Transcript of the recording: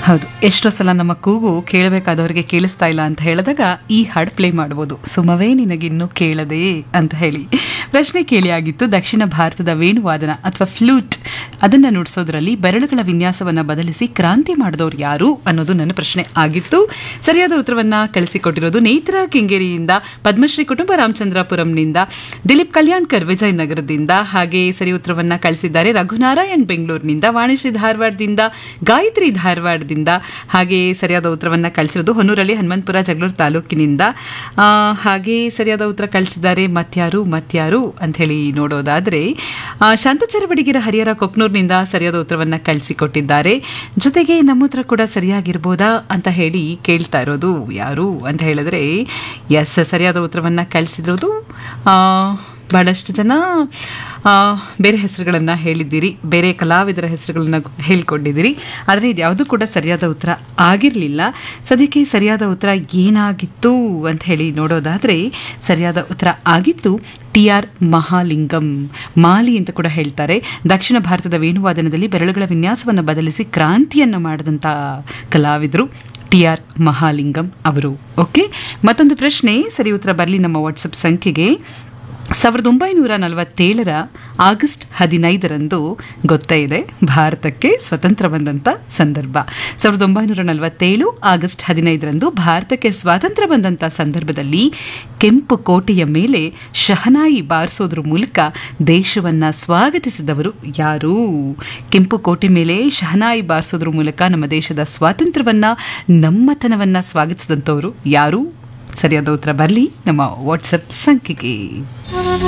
ಹೌದು ಎಷ್ಟೋ ಸಲ ನಮ್ಮ ಕೂಗು ಕೇಳಬೇಕಾದವರಿಗೆ ಕೇಳಿಸ್ತಾ ಇಲ್ಲ ಅಂತ ಹೇಳಿದಾಗ ಈ ಹಾಡು ಪ್ಲೇ ಮಾಡ್ಬೋದು ಸುಮವೇ ನಿನಗಿನ್ನೂ ಕೇಳದೆ ಅಂತ ಹೇಳಿ ಪ್ರಶ್ನೆ ಕೇಳಿ ಆಗಿತ್ತು ದಕ್ಷಿಣ ಭಾರತದ ವೇಣುವಾದನ ಅಥವಾ ಫ್ಲೂಟ್ ಅದನ್ನ ನುಡಿಸೋದ್ರಲ್ಲಿ ಬೆರಳುಗಳ ವಿನ್ಯಾಸವನ್ನ ಬದಲಿಸಿ ಕ್ರಾಂತಿ ಮಾಡಿದವರು ಯಾರು ಅನ್ನೋದು ನನ್ನ ಪ್ರಶ್ನೆ ಆಗಿತ್ತು ಸರಿಯಾದ ಉತ್ತರವನ್ನ ಕಳಿಸಿಕೊಟ್ಟಿರೋದು ನೇತ್ರ ಕೆಂಗೇರಿಯಿಂದ ಪದ್ಮಶ್ರೀ ಕುಟುಂಬ ರಾಮಚಂದ್ರಪುರಂನಿಂದ ದಿಲೀಪ್ ಕಲ್ಯಾಣ್ಕರ್ ವಿಜಯನಗರದಿಂದ ಹಾಗೆ ಸರಿ ಉತ್ತರವನ್ನ ಕಳಿಸಿದ್ದಾರೆ ರಘುನಾರಾಯಣ್ ಬೆಂಗಳೂರಿನಿಂದ ವಾಣಿಶ್ರೀ ಧಾರವಾಡದಿಂದ ಗಾಯತ್ರಿ ಧಾರವಾಡದಿಂದ ಹಾಗೆ ಸರಿಯಾದ ಉತ್ತರವನ್ನ ಕಳಿಸಿರೋದು ಹೊನ್ನೂರಲ್ಲಿ ಹನುಮಂತಪುರ ಜಗಳೂರು ತಾಲೂಕಿನಿಂದ ಆ, ಹಾಗೆ ಸರಿಯಾದ ಉತ್ತರ ಕಳಿಸಿದ್ದಾರೆ ಮತ್ಯಾರು ಮತ್ಯಾರು ಅಂತ ಹೇಳಿ ನೋಡೋದಾದ್ರೆ ಆ, ಶಾಂತಚರವಡಿಗಿರ ಹರಿಹರ ಕೊಕ್ನೂರ್ನಿಂದ ಸರಿಯಾದ ಉತ್ತರವನ್ನ ಕಳಿಸಿಕೊಟ್ಟಿದ್ದಾರೆ ಜೊತೆಗೆ ನಮ್ಮ ಉತ್ತರ ಕೂಡ ಸರಿಯಾಗಿರ್ಬೋದಾ ಅಂತ ಹೇಳಿ ಕೇಳ್ತಾ ಇರೋದು ಯಾರು ಅಂತ ಹೇಳಿದ್ರೆ ಎಸ್ ಸರಿಯಾದ ಉತ್ತರವನ್ನ ಕಳಿಸಿರೋದು ಆ, ಬಹಳಷ್ಟು ಜನ ಆ, ಬೇರೆ ಹೆಸರುಗಳನ್ನು ಹೇಳಿದ್ದೀರಿ ಬೇರೆ ಕಲಾವಿದರ ಹೆಸರುಗಳನ್ನ ಹೇಳ್ಕೊಂಡಿದ್ದೀರಿ ಆದರೆ ಇದು ಯಾವುದೂ ಕೂಡ ಸರಿಯಾದ ಉತ್ತರ ಆಗಿರಲಿಲ್ಲ ಸದ್ಯಕ್ಕೆ ಸರಿಯಾದ ಉತ್ತರ ಏನಾಗಿತ್ತು ಅಂತ ಹೇಳಿ ನೋಡೋದಾದರೆ ಸರಿಯಾದ ಉತ್ತರ ಆಗಿತ್ತು ಟಿ ಆರ್ ಮಹಾಲಿಂಗಂ ಮಾಲಿ ಅಂತ ಕೂಡ ಹೇಳ್ತಾರೆ ದಕ್ಷಿಣ ಭಾರತದ ವೇಣುವಾದನದಲ್ಲಿ ಬೆರಳುಗಳ ವಿನ್ಯಾಸವನ್ನು ಬದಲಿಸಿ ಕ್ರಾಂತಿಯನ್ನು ಮಾಡಿದಂಥ ಕಲಾವಿದರು ಟಿ ಆರ್ ಮಹಾಲಿಂಗಂ ಅವರು ಓಕೆ ಮತ್ತೊಂದು ಪ್ರಶ್ನೆ ಸರಿ ಉತ್ತರ ಬರಲಿ ನಮ್ಮ ವಾಟ್ಸಪ್ ಸಂಖ್ಯೆಗೆ ಸಾವಿರದ ಒಂಬೈನೂರ ನಲವತ್ತೇಳರ ಆಗಸ್ಟ್ ಹದಿನೈದರಂದು ಗೊತ್ತೇ ಇದೆ ಭಾರತಕ್ಕೆ ಸ್ವತಂತ್ರ ಬಂದಂಥ ಸಂದರ್ಭ ಸಾವಿರದ ಒಂಬೈನೂರ ನಲವತ್ತೇಳು ಆಗಸ್ಟ್ ಹದಿನೈದರಂದು ಭಾರತಕ್ಕೆ ಸ್ವಾತಂತ್ರ್ಯ ಬಂದಂಥ ಸಂದರ್ಭದಲ್ಲಿ ಕೆಂಪು ಕೋಟೆಯ ಮೇಲೆ ಶಹನಾಯಿ ಬಾರಿಸೋದ್ರ ಮೂಲಕ ದೇಶವನ್ನ ಸ್ವಾಗತಿಸಿದವರು ಯಾರು ಕೆಂಪು ಕೋಟೆ ಮೇಲೆ ಶಹನಾಯಿ ಬಾರಿಸೋದ್ರ ಮೂಲಕ ನಮ್ಮ ದೇಶದ ಸ್ವಾತಂತ್ರ್ಯವನ್ನ ನಮ್ಮತನವನ್ನ ಸ್ವಾಗತಿಸಿದಂಥವರು ಯಾರು ಸರಿಯಾದ ಉತ್ತರ ಬರಲಿ ನಮ್ಮ ವಾಟ್ಸಪ್ ಸಂಖ್ಯೆಗೆ